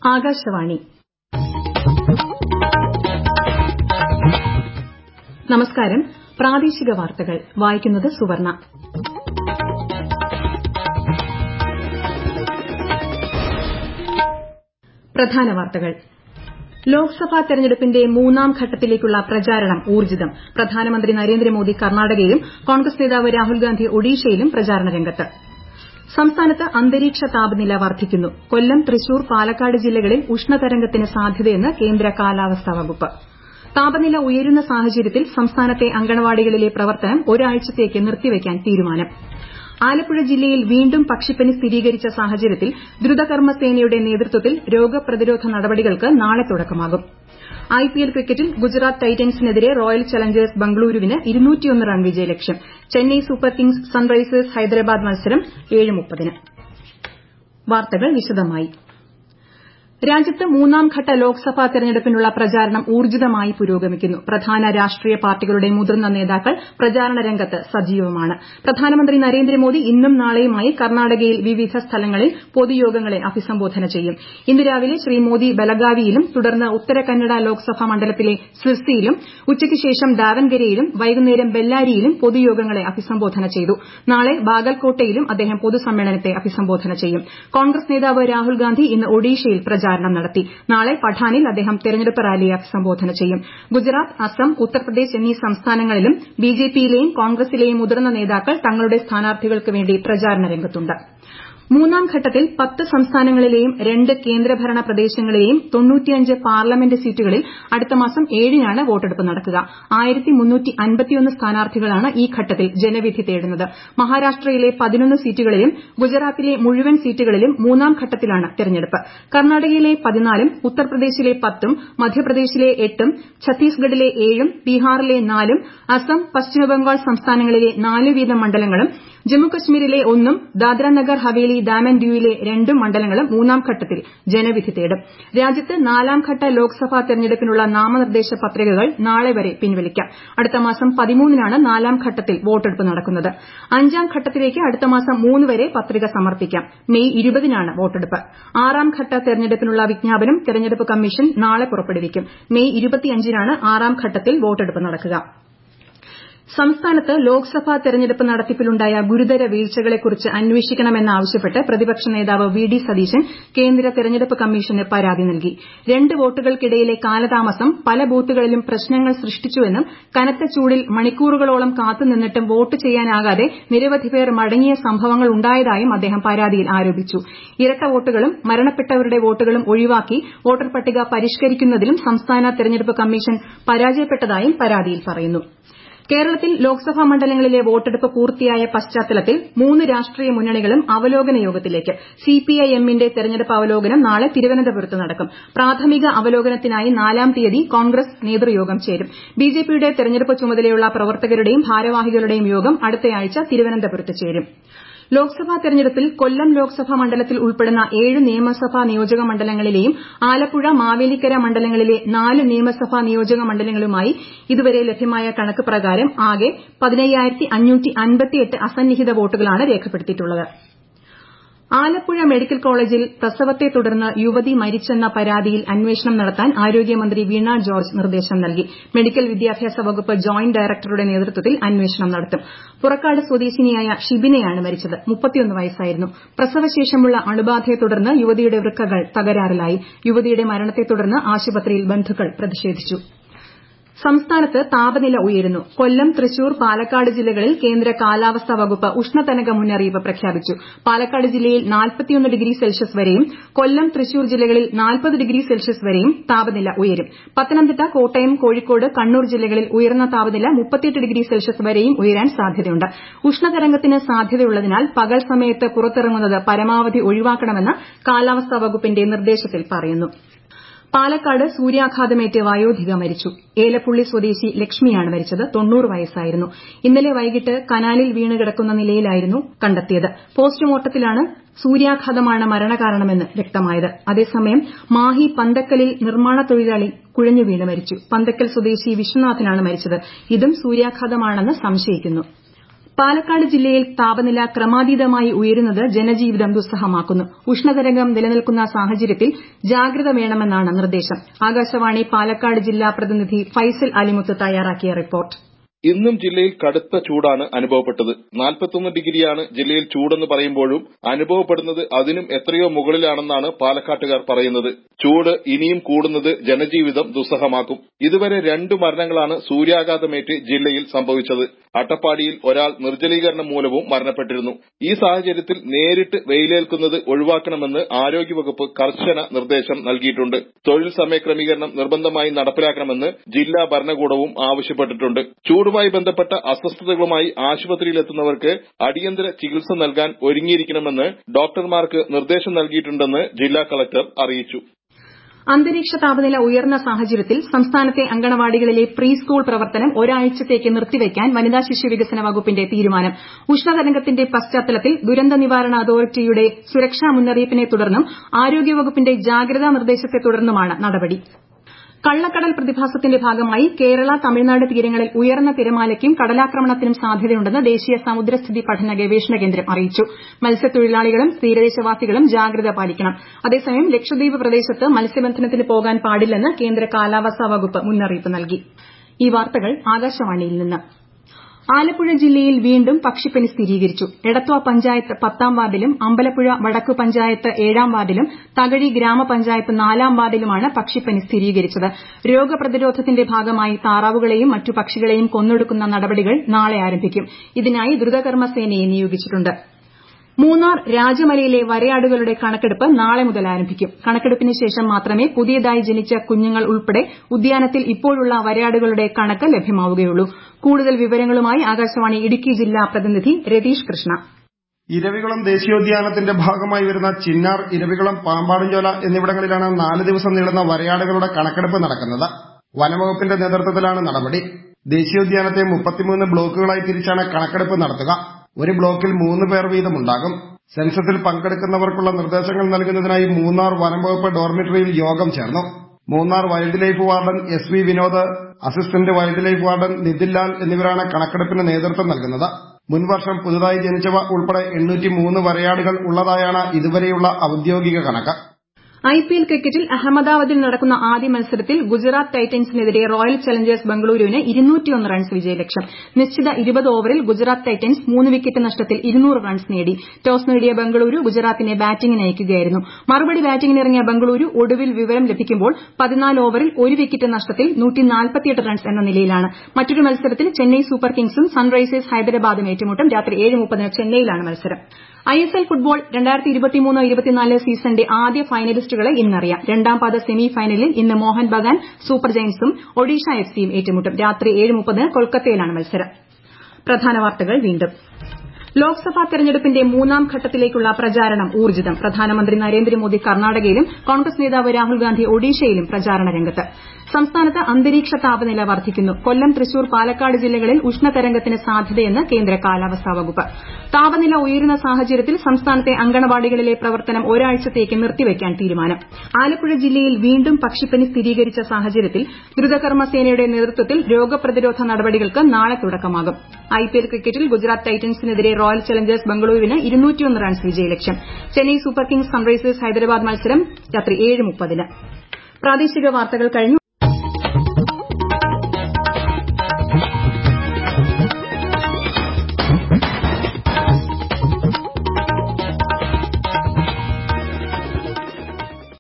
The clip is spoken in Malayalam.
ആകാശവാണി നമസ്കാരം പ്രാദേശിക വാർത്തകൾ വായിക്കുന്നത് സുവർണ പ്രധാന വാർത്തകൾ ലോക്സഭാ തെരഞ്ഞെടുപ്പിന്റെ മൂന്നാം ഘട്ടത്തിലേക്കുള്ള പ്രചാരണം ഊർജ്ജിതം പ്രധാനമന്ത്രി നരേന്ദ്രമോദി കർണാടകയിലും കോൺഗ്രസ് നേതാവ് രാഹുൽഗാന്ധി ഒഡീഷയിലും പ്രചാരണ രംഗത്ത് സംസ്ഥാനത്ത് അന്തരീക്ഷ താപനില വർദ്ധിക്കുന്നു കൊല്ലം തൃശൂർ പാലക്കാട് ജില്ലകളിൽ ഉഷ്ണതരംഗത്തിന് സാധ്യതയെന്ന് കേന്ദ്ര കാലാവസ്ഥാ വകുപ്പ് താപനില ഉയരുന്ന സാഹചര്യത്തിൽ സംസ്ഥാനത്തെ അങ്കണവാടികളിലെ പ്രവർത്തനം ഒരാഴ്ചത്തേക്ക് നിർത്തിവയ്ക്കാൻ തീരുമാനം ആലപ്പുഴ ജില്ലയിൽ വീണ്ടും പക്ഷിപ്പനി സ്ഥിരീകരിച്ച സാഹചര്യത്തിൽ ദ്രുതകർമ്മ സേനയുടെ നേതൃത്വത്തിൽ രോഗപ്രതിരോധ നടപടികൾക്ക് നാളെ തുടക്കമാകും ഐപിഎൽ ക്രിക്കറ്റിൽ ഗുജറാത്ത് ടൈറ്റൻസിനെതിരെ റോയൽ ചലഞ്ചേഴ്സ് ബംഗളൂരുവിന് റൺ വിജയലക്ഷ്യം Chennai super kings sunrisers Hyderabad മത്സരം ന് വാർത്തകൾ വിശദമായി രാജ്യത്ത് മൂന്നാംഘട്ട ലോക്സഭാ തെരഞ്ഞെടുപ്പിനുള്ള പ്രചാരണം ഊർജ്ജിതമായി പുരോഗമിക്കുന്നു പ്രധാന രാഷ്ട്രീയ പാർട്ടികളുടെ മുതിർന്ന നേതാക്കൾ പ്രചാരണ രംഗത്ത് സജീവമാണ് പ്രധാനമന്ത്രി നരേന്ദ്രമോദി ഇന്നും നാളെയുമായി കർണാടകയിൽ വിവിധ സ്ഥലങ്ങളിൽ പൊതുയോഗങ്ങളെ അഭിസംബോധന ചെയ്യും ഇന്ന് രാവിലെ ശ്രീ മോദി ബലഗാവിയിലും തുടർന്ന് ഉത്തര കന്നഡ ലോക്സഭാ മണ്ഡലത്തിലെ സിർസിയിലും ഉച്ചയ്ക്ക് ശേഷം ദാവൻഗരയിലും വൈകുന്നേരം ബെല്ലാരിയിലും പൊതുയോഗങ്ങളെ അഭിസംബോധന ചെയ്തു നാളെ ബാഗൽകോട്ടയിലും അദ്ദേഹം പൊതുസമ്മേളനത്തെ അഭിസംബോധന ചെയ്യും കോൺഗ്രസ് നേതാവ് രാഹുൽഗാന്ധി ഇന്ന് ഒഡീഷയിൽ പ്രചാരണം നടത്തി നാളെ പഠാനിൽ അദ്ദേഹം തെരഞ്ഞെടുപ്പ് റാലിയെ അഭിസംബോധന ചെയ്യും ഗുജറാത്ത് അസം ഉത്തർപ്രദേശ് എന്നീ സംസ്ഥാനങ്ങളിലും ബിജെപിയിലെയും കോൺഗ്രസിലെയും മുതിർന്ന നേതാക്കൾ തങ്ങളുടെ സ്ഥാനാർത്ഥികൾക്ക് വേണ്ടി പ്രചാരണ രംഗത്തുണ്ട് മൂന്നാം ഘട്ടത്തിൽ പത്ത് സംസ്ഥാനങ്ങളിലെയും രണ്ട് കേന്ദ്രഭരണ പ്രദേശങ്ങളിലെയും പാർലമെന്റ് സീറ്റുകളിൽ അടുത്ത മാസം ഏഴിനാണ് വോട്ടെടുപ്പ് നടക്കുക സ്ഥാനാർത്ഥികളാണ് ഈ ഘട്ടത്തിൽ ജനവിധി തേടുന്നത് മഹാരാഷ്ട്രയിലെ പതിനൊന്ന് സീറ്റുകളിലും ഗുജറാത്തിലെ മുഴുവൻ സീറ്റുകളിലും മൂന്നാം ഘട്ടത്തിലാണ് തെരഞ്ഞെടുപ്പ് കർണാടകയിലെ പതിനാലും ഉത്തർപ്രദേശിലെ പത്തും മധ്യപ്രദേശിലെ എട്ടും ഛത്തീസ്ഗഡിലെ ഏഴും ബീഹാറിലെ നാലും അസം പശ്ചിമബംഗാൾ സംസ്ഥാനങ്ങളിലെ നാല് വീതം മണ്ഡലങ്ങളും ജമ്മുകശ്മീരിലെ ഒന്നും ദാദ്ര നഗർ ഹവേലി ദാമൻ ദിയുവിലെ രണ്ടും മണ്ഡലങ്ങളും മൂന്നാം ഘട്ടത്തിൽ ജനവിധി തേടും രാജ്യത്ത് നാലാംഘട്ട ലോക്സഭാ തെരഞ്ഞെടുപ്പിനുള്ള നാമനിർദ്ദേശ പത്രികകൾ നാളെ വരെ പിൻവലിക്കാം അടുത്ത മാസം പതിമൂന്നിനാണ് നാലാം ഘട്ടത്തിൽ വോട്ടെടുപ്പ് നടക്കുന്നത് അഞ്ചാം ഘട്ടത്തിലേക്ക് അടുത്ത മാസം മൂന്ന് വരെ പത്രിക സമർപ്പിക്കാം മെയ് ഇരുപതിനാണ് വോട്ടെടുപ്പ് ആറാം ഘട്ട തെരഞ്ഞെടുപ്പിനുള്ള വിജ്ഞാപനം തെരഞ്ഞെടുപ്പ് കമ്മീഷൻ നാളെ പുറപ്പെടുവിക്കും മെയ് ഇരുപത്തിയഞ്ചിനാണ് ആറാം ഘട്ടത്തിൽ വോട്ടെടുപ്പ് നടക്കുക സംസ്ഥാനത്ത് ലോക്സഭാ തെരഞ്ഞെടുപ്പ് നടത്തിപ്പിലുണ്ടായ ഗുരുതര വീഴ്ചകളെക്കുറിച്ച് അന്വേഷിക്കണമെന്നാവശ്യപ്പെട്ട് പ്രതിപക്ഷ നേതാവ് വി ഡി സതീശൻ കേന്ദ്ര തെരഞ്ഞെടുപ്പ് കമ്മീഷന് പരാതി നൽകി രണ്ട് വോട്ടുകൾക്കിടയിലെ കാലതാമസം പല ബൂത്തുകളിലും പ്രശ്നങ്ങൾ സൃഷ്ടിച്ചുവെന്നും കനത്ത ചൂടിൽ മണിക്കൂറുകളോളം കാത്തുനിന്നിട്ടും വോട്ട് ചെയ്യാനാകാതെ നിരവധി പേർ മടങ്ങിയ സംഭവങ്ങൾ ഉണ്ടായതായും അദ്ദേഹം പരാതിയിൽ ആരോപിച്ചു ഇരട്ട വോട്ടുകളും മരണപ്പെട്ടവരുടെ വോട്ടുകളും ഒഴിവാക്കി വോട്ടർ പട്ടിക പരിഷ്കരിക്കുന്നതിലും സംസ്ഥാന തെരഞ്ഞെടുപ്പ് കമ്മീഷൻ പരാജയപ്പെട്ടതായും പരാതിയിൽ പറയുന്നു കേരളത്തിൽ ലോക്സഭാ മണ്ഡലങ്ങളിലെ വോട്ടെടുപ്പ് പൂർത്തിയായ പശ്ചാത്തലത്തിൽ മൂന്ന് രാഷ്ട്രീയ മുന്നണികളും അവലോകന യോഗത്തിലേക്ക് സിപിഐഎമ്മിന്റെ തെരഞ്ഞെടുപ്പ് അവലോകനം നാളെ തിരുവനന്തപുരത്ത് നടക്കും പ്രാഥമിക അവലോകനത്തിനായി നാലാം തീയതി കോൺഗ്രസ് നേതൃയോഗം ചേരും ബിജെപിയുടെ തെരഞ്ഞെടുപ്പ് ചുമതലയുള്ള പ്രവർത്തകരുടെയും ഭാരവാഹികളുടെയും യോഗം അടുത്തയാഴ്ച തിരുവനന്തപുരത്ത് ചേരും ലോക്സഭാ തെരഞ്ഞെടുപ്പിൽ കൊല്ലം ലോക്സഭാ മണ്ഡലത്തിൽ ഉൾപ്പെടുന്ന ഏഴ് നിയമസഭാ നിയോജക മണ്ഡലങ്ങളിലെയും ആലപ്പുഴ മാവേലിക്കര മണ്ഡലങ്ങളിലെ നാല് നിയമസഭാ നിയോജക മണ്ഡലങ്ങളുമായി ഇതുവരെ ലഭ്യമായ കണക്ക് പ്രകാരം ആകെ അസന്നിഹിത വോട്ടുകളാണ് രേഖപ്പെടുത്തിയിട്ടുള്ളത് ആലപ്പുഴ മെഡിക്കൽ കോളേജിൽ പ്രസവത്തെ തുടർന്ന് യുവതി മരിച്ചെന്ന പരാതിയിൽ അന്വേഷണം നടത്താൻ ആരോഗ്യമന്ത്രി വീണ ജോർജ് നിർദ്ദേശം നൽകി മെഡിക്കൽ വിദ്യാഭ്യാസ വകുപ്പ് ജോയിന്റ് ഡയറക്ടറുടെ നേതൃത്വത്തിൽ അന്വേഷണം നടത്തും പുറക്കാട് സ്വദേശിനിയായ ഷിബിനയാണ് മരിച്ചത് വയസ്സായിരുന്നു പ്രസവശേഷമുള്ള അണുബാധയെ തുടർന്ന് യുവതിയുടെ വൃക്കകൾ തകരാറിലായി യുവതിയുടെ മരണത്തെ തുടർന്ന് ആശുപത്രിയിൽ ബന്ധുക്കൾ പ്രതിഷേധിച്ചു സംസ്ഥാനത്ത് താപനില ഉയരുന്നു കൊല്ലം തൃശൂർ പാലക്കാട് ജില്ലകളിൽ കേന്ദ്ര കാലാവസ്ഥാ വകുപ്പ് ഉഷ്ണതരംഗ മുന്നറിയിപ്പ് പ്രഖ്യാപിച്ചു പാലക്കാട് ജില്ലയിൽ ഡിഗ്രി സെൽഷ്യസ് വരെയും കൊല്ലം തൃശൂർ ജില്ലകളിൽ ഡിഗ്രി സെൽഷ്യസ് വരെയും താപനില ഉയരും പത്തനംതിട്ട കോട്ടയം കോഴിക്കോട് കണ്ണൂർ ജില്ലകളിൽ ഉയർന്ന താപനില ഡിഗ്രി സെൽഷ്യസ് വരെയും ഉയരാൻ സാധ്യതയുണ്ട് ഉഷ്ണതരംഗത്തിന് സാധ്യതയുള്ളതിനാൽ പകൽ സമയത്ത് പുറത്തിറങ്ങുന്നത് പരമാവധി ഒഴിവാക്കണമെന്ന് കാലാവസ്ഥാ വകുപ്പിന്റെ നിർദ്ദേശത്തിൽ പറയുന്നു പാലക്കാട് സൂര്യാഘാതമേറ്റ് വയോധിക മരിച്ചു ഏലപ്പുള്ളി സ്വദേശി ലക്ഷ്മിയാണ് മരിച്ചത് വയസ്സായിരുന്നു ഇന്നലെ വൈകിട്ട് കനാലിൽ വീണ് കിടക്കുന്ന നിലയിലായിരുന്നു കണ്ടെത്തിയത് പോസ്റ്റ്മോർട്ടത്തിലാണ് സൂര്യാഘാതമാണ് മരണകാരണമെന്ന് വ്യക്തമായത് അതേസമയം മാഹി പന്തക്കലിൽ നിർമ്മാണ തൊഴിലാളി കുഴഞ്ഞു വീണ് മരിച്ചു പന്തക്കൽ സ്വദേശി വിശ്വനാഥനാണ് മരിച്ചത് ഇതും സൂര്യാഘാതമാണെന്ന് സംശയിക്കുന്നു പാലക്കാട് ജില്ലയിൽ താപനില ക്രമാതീതമായി ഉയരുന്നത് ജനജീവിതം ദുസ്സഹമാക്കുന്നു ഉഷ്ണതരംഗം നിലനിൽക്കുന്ന സാഹചര്യത്തിൽ ജാഗ്രത വേണമെന്നാണ് നിർദ്ദേശം ആകാശവാണി പാലക്കാട് ജില്ലാ പ്രതിനിധി ഫൈസൽ അലിമുത്ത് തയ്യാറാക്കിയ റിപ്പോർട്ട് ഇന്നും ജില്ലയിൽ കടുത്ത ചൂടാണ് അനുഭവപ്പെട്ടത് നാൽപ്പത്തൊന്ന് ഡിഗ്രിയാണ് ജില്ലയിൽ ചൂടെന്ന് പറയുമ്പോഴും അനുഭവപ്പെടുന്നത് അതിനും എത്രയോ മുകളിലാണെന്നാണ് പാലക്കാട്ടുകാർ പറയുന്നത് ചൂട് ഇനിയും കൂടുന്നത് ജനജീവിതം ദുസ്സഹമാക്കും ഇതുവരെ രണ്ടു മരണങ്ങളാണ് സൂര്യാഘാതമേറ്റ് ജില്ലയിൽ സംഭവിച്ചത് അട്ടപ്പാടിയിൽ ഒരാൾ നിർജ്ജലീകരണം മൂലവും മരണപ്പെട്ടിരുന്നു ഈ സാഹചര്യത്തിൽ നേരിട്ട് വെയിലേൽക്കുന്നത് ഒഴിവാക്കണമെന്ന് ആരോഗ്യവകുപ്പ് കർശന നിർദ്ദേശം നൽകിയിട്ടുണ്ട് തൊഴിൽ സമയ ക്രമീകരണം നിർബന്ധമായി നടപ്പിലാക്കണമെന്ന് ജില്ലാ ഭരണകൂടവും ആവശ്യപ്പെട്ടിട്ടുണ്ട് ചൂടുമായി ബന്ധപ്പെട്ട അസ്വസ്ഥതകളുമായി ആശുപത്രിയിലെത്തുന്നവർക്ക് അടിയന്തര ചികിത്സ നൽകാൻ ഒരുങ്ങിയിരിക്കണമെന്ന് ഡോക്ടർമാർക്ക് നിർദ്ദേശം നൽകിയിട്ടുണ്ടെന്ന് ജില്ലാ കളക്ടർ അറിയിച്ചു അന്തരീക്ഷ താപനില ഉയർന്ന സാഹചര്യത്തിൽ സംസ്ഥാനത്തെ അങ്കണവാടികളിലെ പ്രീ സ്കൂൾ പ്രവർത്തനം ഒരാഴ്ചത്തേക്ക് നിർത്തിവയ്ക്കാൻ വനിതാ ശിശു വികസന വകുപ്പിന്റെ തീരുമാനം ഉഷ്ണതരംഗത്തിന്റെ പശ്ചാത്തലത്തിൽ ദുരന്ത നിവാരണ അതോറിറ്റിയുടെ സുരക്ഷാ മുന്നറിയിപ്പിനെ തുടർന്നും ആരോഗ്യവകുപ്പിന്റെ ജാഗ്രതാ നിർദ്ദേശത്തെ തുടർന്നുമാണ് നടപടി കള്ളക്കടൽ പ്രതിഭാസത്തിന്റെ ഭാഗമായി കേരള തമിഴ്നാട് തീരങ്ങളിൽ ഉയർന്ന തിരമാലയ്ക്കും കടലാക്രമണത്തിനും സാധ്യതയുണ്ടെന്ന് ദേശീയ സമുദ്രസ്ഥിതി പഠന ഗവേഷണ കേന്ദ്രം അറിയിച്ചു മത്സ്യത്തൊഴിലാളികളും തീരദേശവാസികളും ജാഗ്രത പാലിക്കണം അതേസമയം ലക്ഷദ്വീപ് പ്രദേശത്ത് മത്സ്യബന്ധനത്തിന് പോകാൻ പാടില്ലെന്ന് കേന്ദ്ര കാലാവസ്ഥാ വകുപ്പ് മുന്നറിയിപ്പ് നൽകി ഈ വാർത്തകൾ ആകാശവാണിയിൽ നിന്ന് ആലപ്പുഴ ജില്ലയിൽ വീണ്ടും പക്ഷിപ്പനി സ്ഥിരീകരിച്ചു എടത്വ പഞ്ചായത്ത് പത്താം വാർഡിലും അമ്പലപ്പുഴ വടക്കു പഞ്ചായത്ത് ഏഴാം വാർഡിലും തകഴി ഗ്രാമപഞ്ചായത്ത് നാലാം വാർഡിലുമാണ് പക്ഷിപ്പനി സ്ഥിരീകരിച്ചത് രോഗപ്രതിരോധത്തിന്റെ ഭാഗമായി താറാവുകളെയും മറ്റു പക്ഷികളെയും കൊന്നൊടുക്കുന്ന നടപടികൾ നാളെ ആരംഭിക്കും ഇതിനായി ദ്രുതകർമ്മ സേനയെ നിയോഗിച്ചിട്ടുണ്ട് മൂന്നാർ രാജമലയിലെ വരയാടുകളുടെ കണക്കെടുപ്പ് നാളെ മുതൽ ആരംഭിക്കും കണക്കെടുപ്പിന് ശേഷം മാത്രമേ പുതിയതായി ജനിച്ച കുഞ്ഞുങ്ങൾ ഉൾപ്പെടെ ഉദ്യാനത്തിൽ ഇപ്പോഴുള്ള വരയാടുകളുടെ കണക്ക് ലഭ്യമാവുകയുള്ളൂ കൂടുതൽ വിവരങ്ങളുമായി ആകാശവാണി ഇടുക്കി ജില്ലാ പ്രതിനിധി രതീഷ് കൃഷ്ണ ഇരവികുളം ദേശീയോദ്യാനത്തിന്റെ ഭാഗമായി വരുന്ന ചിന്നാർ ഇരവികുളം പാമ്പാടുംചോല എന്നിവിടങ്ങളിലാണ് നാല് ദിവസം നീളുന്ന വരയാടുകളുടെ കണക്കെടുപ്പ് നടക്കുന്നത് വനംവകുപ്പിന്റെ നേതൃത്വത്തിലാണ് നടപടി ദേശീയോദ്യാനത്തെ മുപ്പത്തിമൂന്ന് ബ്ലോക്കുകളായി തിരിച്ചാണ് കണക്കെടുപ്പ് നടത്തുക ഒരു ബ്ലോക്കിൽ മൂന്ന് പേർ വീതമുണ്ടാകും സെൻസസിൽ പങ്കെടുക്കുന്നവർക്കുള്ള നിർദ്ദേശങ്ങൾ നൽകുന്നതിനായി മൂന്നാർ വനംവകുപ്പ് ഡോർമിറ്ററിയിൽ യോഗം ചേർന്നു Munnar wildlife warden S V Vinod assistant wildlife warden Nithinlal എന്നിവരാണ് കണക്കെടുപ്പിന് നേതൃത്വം നൽകുന്നത് മുൻവർഷം പുതുതായി ജനിച്ചവ ഉൾപ്പെടെ എണ്ണൂറ്റി മൂന്ന് വരയാടുകൾ ഉള്ളതായാണ് ഇതുവരെയുള്ള ഔദ്യോഗിക കണക്ക് ഐപിഎൽ ക്രിക്കറ്റിൽ അഹമ്മദാബാദിൽ നടക്കുന്ന ആദ്യ മത്സരത്തിൽ ഗുജറാത്ത് ടൈറ്റൻസിനെതിരെ റോയൽ ചലഞ്ചേഴ്സ് ബംഗളൂരുവിന് റൺസ് വിജയലക്ഷ്യം നിശ്ചിത ഇരുപത് ഓവറിൽ ഗുജറാത്ത് ടൈറ്റൻസ് മൂന്ന് വിക്കറ്റ് നഷ്ടത്തിൽ റൺസ് നേടി ടോസ് നേടിയ ബംഗളൂരു ഗുജറാത്തിനെ ബാറ്റിംഗിന് അയക്കുകയായിരുന്നു മറുപടി ബാറ്റിംഗിനിറങ്ങിയ ബംഗളൂരു ഒടുവിൽ വിവരം ലഭിക്കുമ്പോൾ പതിനാല് ഓവറിൽ ഒരു വിക്കറ്റ് നഷ്ടത്തിൽ റൺസ് എന്ന നിലയിലാണ് മറ്റൊരു മത്സരത്തിൽ ചെന്നൈ സൂപ്പർ കിങ്സും സൺറൈസേഴ്സ് ഹൈദരാബാദും ഏറ്റുമുട്ടും രാത്രി ഏഴ് മുപ്പതിന് ചെന്നൈയിലാണ് മത്സരം ഐഎസ്എൽ ഫുട്ബോൾ സീസണിന്റെ ആദ്യ ഫൈനലിസ്റ്റുകളെ ഇന്നറിയാം രണ്ടാം പാദ സെമി ഫൈനലിൽ ഇന്ന് മോഹൻ ബഗാൻ സൂപ്പർ ജയന്റ്സും ഒഡീഷ എഫ്സിയും ഏറ്റുമുട്ടും രാത്രി ഏഴ് മുപ്പതിന് കൊൽക്കത്തയിലാണ് മത്സരം പ്രധാന വാർത്തകൾ വീണ്ടും ലോക്സഭാ തെരഞ്ഞെടുപ്പിന്റെ മൂന്നാം ഘട്ടത്തിലേക്കുള്ള പ്രചാരണം ഊർജ്ജിതം പ്രധാനമന്ത്രി നരേന്ദ്രമോദി കർണാടകയിലും കോൺഗ്രസ് നേതാവ് രാഹുൽ ഗാന്ധി ഒഡീഷയിലും പ്രചാരണ രംഗത്ത് സംസ്ഥാനത്ത് അന്തരീക്ഷ താപനില വർദ്ധിക്കുന്നു കൊല്ലം തൃശൂർ പാലക്കാട് ജില്ലകളിൽ ഉഷ്ണതരംഗത്തിന് സാധ്യതയെന്ന് കേന്ദ്ര കാലാവസ്ഥാ വകുപ്പ് താപനില ഉയരുന്ന സാഹചര്യത്തിൽ സംസ്ഥാനത്തെ അങ്കണവാടികളിലെ പ്രവർത്തനം ഒരാഴ്ചത്തേക്ക് നിർത്തിവയ്ക്കാൻ തീരുമാനം ആലപ്പുഴ ജില്ലയിൽ വീണ്ടും പക്ഷിപ്പനി സ്ഥിരീകരിച്ച സാഹചര്യത്തിൽ ദ്രുതകർമ്മ സേനയുടെ നേതൃത്വത്തിൽ രോഗപ്രതിരോധ നടപടികൾക്ക് നാളെ തുടക്കമാകും ഐപിഎൽ ക്രിക്കറ്റിൽ ഗുജറാത്ത് ടൈറ്റൻസിനെതിരെ റോയൽ ചലഞ്ചേഴ്സ് ബംഗളൂരുവിന് റൺസ് വിജയലക്ഷ്യം Chennai super kings sunrisers Hyderabad മത്സരം രാത്രി ഏഴ് മുപ്പതിന് പ്രാദേശിക വാർത്തകൾ കഴിഞ്ഞു